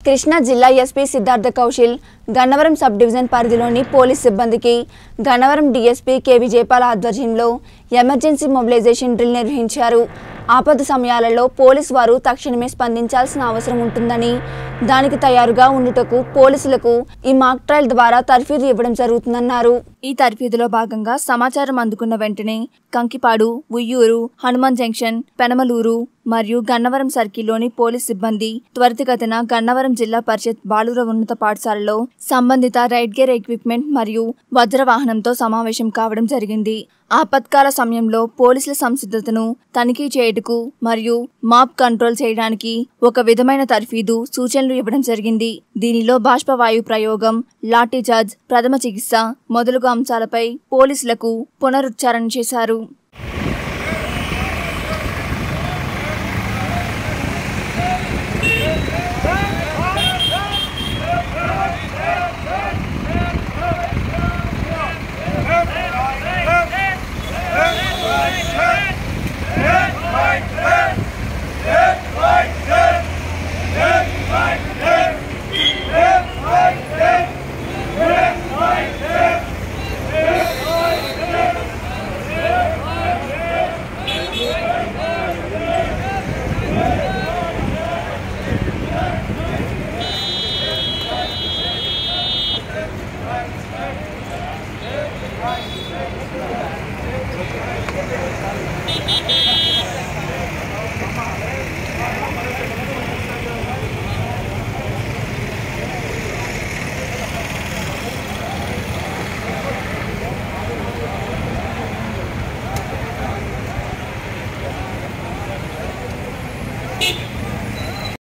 కృష్ణా జిల్లా SP Siddhartha Kaushal Gannavaram sub division పరిధిలోని police సిబ్బందికి గన్నవరం డీఎస్పీ కేవీ జయపాల్ ఆధ్వర్యంలో ఎమర్జెన్సీ మొబిలైజేషన్ డ్రిల్ నిర్వహించారు ఆపద సమయాలలో పోలీసు వారు తక్షణమే స్పందించాల్సిన అవసరం ఉంటుందని దానికి తయారుగా ఉండుటకు పోలీసులకు ఈ మాక్ ట్రయల్ ద్వారా తర్ఫీదు ఇవ్వడం జరుగుతుందన్నారు ఈ తర్ఫీదులో భాగంగా సమాచారం అందుకున్న వెంటనే కంకిపాడు ఉయ్యూరు హనుమాన్ జంక్షన్ పెనమలూరు మరియు గన్నవరం సర్కిల్లోని పోలీస్ సిబ్బంది త్వరితగతిన గన్నవరం జిల్లా పరిషత్ బాలుర ఉన్నత పాఠశాలలో సంబంధిత రైడ్ గేర్ ఎక్విప్మెంట్ మరియు వజ్ర వాహనంతో సమావేశం కావడం జరిగింది ఆపత్కాల సమయంలో పోలీసుల సంసిద్ధతను తనిఖీ చేయుటకు మరియు మాప్ కంట్రోల్ చేయడానికి ఒక విధమైన తర్ఫీదు సూచనలు ఇవ్వడం జరిగింది దీనిలో బాష్పవాయు ప్రయోగం లాఠీ చార్జ్ ప్రథమ చికిత్స మొదలగు అంశాలపై పోలీసులకు పునరుచ్చారణ చేశారు